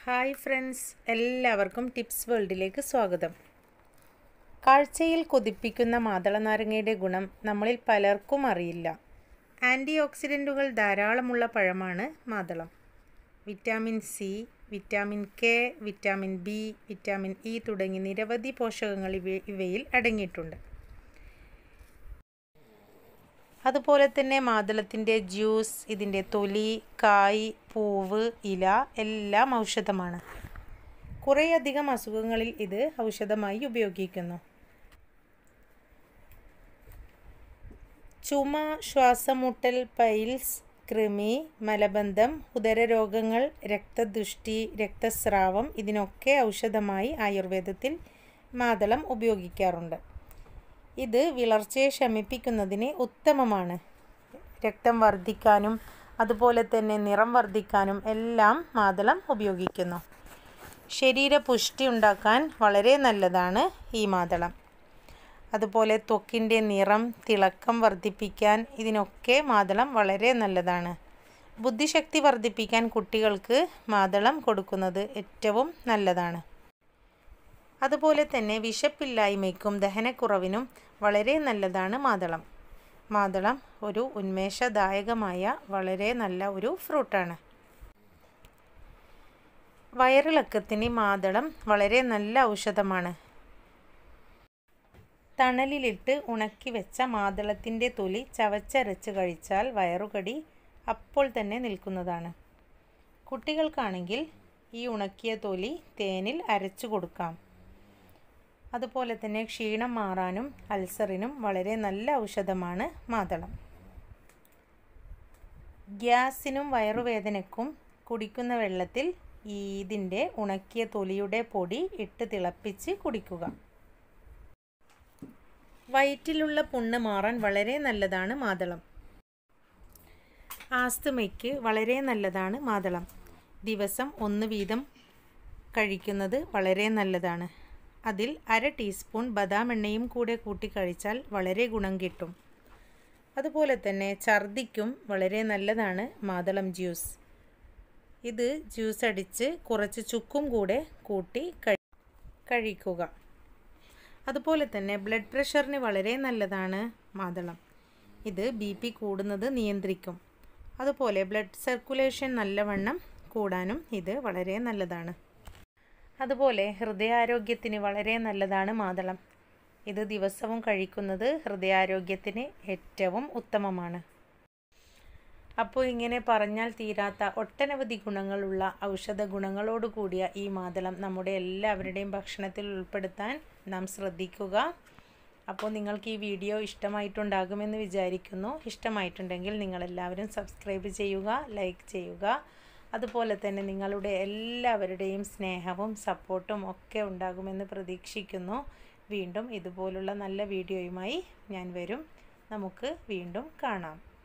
hi friends എല്ലാവർക്കും tips വേൾഡിലേക്ക് സ്വാഗതം കാഴ്ചയിൽ കൊതിപ്പിക്കുന്ന മാതളനാരങ്ങയുടെ ഗുണം നമ്മളിൽ പലർക്കും അറിയില്ല ആൻറ്റി ഓക്സിഡൻറ്റുകൾ ധാരാളമുള്ള പഴമാണ് മാതളം vitamin C vitamin K vitamin B vitamin E തുടങ്ങി നിരവധി പോഷകങ്ങൾ ഇവ ഇവയിൽ അടങ്ങിയിട്ടുണ്ട് അതുപോലെ തന്നെ മാതളത്തിൻ്റെ ജ്യൂസ് ഇതിൻ്റെ തൊലി കായ് പൂവ് ഇല എല്ലാം ഔഷധമാണ് കുറേയധികം അസുഖങ്ങളിൽ ഇത് ഔഷധമായി ഉപയോഗിക്കുന്നു ചുമ ശ്വാസമുട്ടൽ പൈൽസ് കൃമി മലബന്ധം ഉദരരോഗങ്ങൾ രക്തദുഷ്ടി രക്തസ്രാവം ഇതിനൊക്കെ ഔഷധമായി ആയുർവേദത്തിൽ മാതളം ഉപയോഗിക്കാറുണ്ട് ഇത് വിളർച്ചയെ ശമിപ്പിക്കുന്നതിന് ഉത്തമമാണ് രക്തം വർദ്ധിക്കാനും അതുപോലെ തന്നെ നിറം വർദ്ധിക്കാനും എല്ലാം മാതളം ഉപയോഗിക്കുന്നു ശരീരപുഷ്ടി ഉണ്ടാക്കാൻ വളരെ നല്ലതാണ് ഈ മാതളം അതുപോലെ ത്വക്കിൻ്റെ നിറം തിളക്കം വർദ്ധിപ്പിക്കാൻ ഇതിനൊക്കെ മാതളം വളരെ നല്ലതാണ് ബുദ്ധിശക്തി വർദ്ധിപ്പിക്കാൻ കുട്ടികൾക്ക് മാതളം കൊടുക്കുന്നത് ഏറ്റവും നല്ലതാണ് അതുപോലെ തന്നെ വിശപ്പില്ലായ്മയ്ക്കും ദഹനക്കുറവിനും വളരെ നല്ലതാണ് മാതളം മാതളം ഒരു ഉന്മേഷദായകമായ വളരെ നല്ല ഒരു ഫ്രൂട്ടാണ് വയറിളക്കത്തിന് മാതളം വളരെ നല്ല ഔഷധമാണ് തണലിലിട്ട് ഉണക്കി വെച്ച മാതളത്തിൻ്റെ തൊലി ചവച്ചരച്ച് കഴിച്ചാൽ വയറുകടി അപ്പോൾ തന്നെ നിൽക്കുന്നതാണ് കുട്ടികൾക്കാണെങ്കിൽ ഈ ഉണക്കിയ തൊലി തേനിൽ അരച്ചു കൊടുക്കാം അതുപോലെ തന്നെ ക്ഷീണം മാറാനും അൾസറിനും വളരെ നല്ല ഔഷധമാണ് മാതളം ഗ്യാസിനും വയറുവേദനയ്ക്കും കുടിക്കുന്ന വെള്ളത്തിൽ ഈ ഇതിൻ്റെ ഉണക്കിയ തൊലിയുടെ പൊടി ഇട്ട് തിളപ്പിച്ച് കുടിക്കുക വയറ്റിലുള്ള പുണ്ണ് മാറാൻ വളരെ നല്ലതാണ് മാതളം ആസ്തമയ്ക്ക് വളരെ നല്ലതാണ് മാതളം ദിവസം ഒന്ന് വീതം കഴിക്കുന്നത് വളരെ നല്ലതാണ് അതിൽ അര ടീസ്പൂൺ ബദാം എണ്ണയും കൂടെ കൂട്ടി കഴിച്ചാൽ വളരെ ഗുണം കിട്ടും അതുപോലെ തന്നെ ഛർദിക്കും വളരെ നല്ലതാണ് മാതളം ജ്യൂസ് ഇത് ജ്യൂസ് അടിച്ച് കുറച്ച് ചുക്കും കൂടെ കൂട്ടി കഴിക്കുക അതുപോലെ തന്നെ ബ്ലഡ് പ്രഷറിന് വളരെ നല്ലതാണ് മാതളം ഇത് ബി പി കൂടുന്നത് നിയന്ത്രിക്കും അതുപോലെ ബ്ലഡ് സർക്കുലേഷൻ നല്ലവണ്ണം കൂടാനും ഇത് വളരെ നല്ലതാണ് അതുപോലെ ഹൃദയാരോഗ്യത്തിന് വളരെ നല്ലതാണ് മാതളം ഇത് ദിവസവും കഴിക്കുന്നത് ഹൃദയാരോഗ്യത്തിന് ഏറ്റവും ഉത്തമമാണ് അപ്പോൾ ഇങ്ങനെ പറഞ്ഞാൽ തീരാത്ത ഒട്ടനവധി ഗുണങ്ങളുള്ള ഔഷധ ഗുണങ്ങളോട് കൂടിയ ഈ മാതളം നമ്മുടെ എല്ലാവരുടെയും ഭക്ഷണത്തിൽ ഉൾപ്പെടുത്താൻ നാം ശ്രദ്ധിക്കുക അപ്പോൾ നിങ്ങൾക്ക് ഈ വീഡിയോ ഇഷ്ടമായിട്ടുണ്ടാകുമെന്ന് വിചാരിക്കുന്നു ഇഷ്ടമായിട്ടുണ്ടെങ്കിൽ നിങ്ങളെല്ലാവരും സബ്സ്ക്രൈബ് ചെയ്യുക ലൈക്ക് ചെയ്യുക അതുപോലെ തന്നെ നിങ്ങളുടെ എല്ലാവരുടെയും സ്നേഹവും സപ്പോർട്ടും ഒക്കെ ഉണ്ടാകുമെന്ന് പ്രതീക്ഷിക്കുന്നു വീണ്ടും ഇതുപോലുള്ള നല്ല വീഡിയോയുമായി ഞാൻ വരും നമുക്ക് വീണ്ടും കാണാം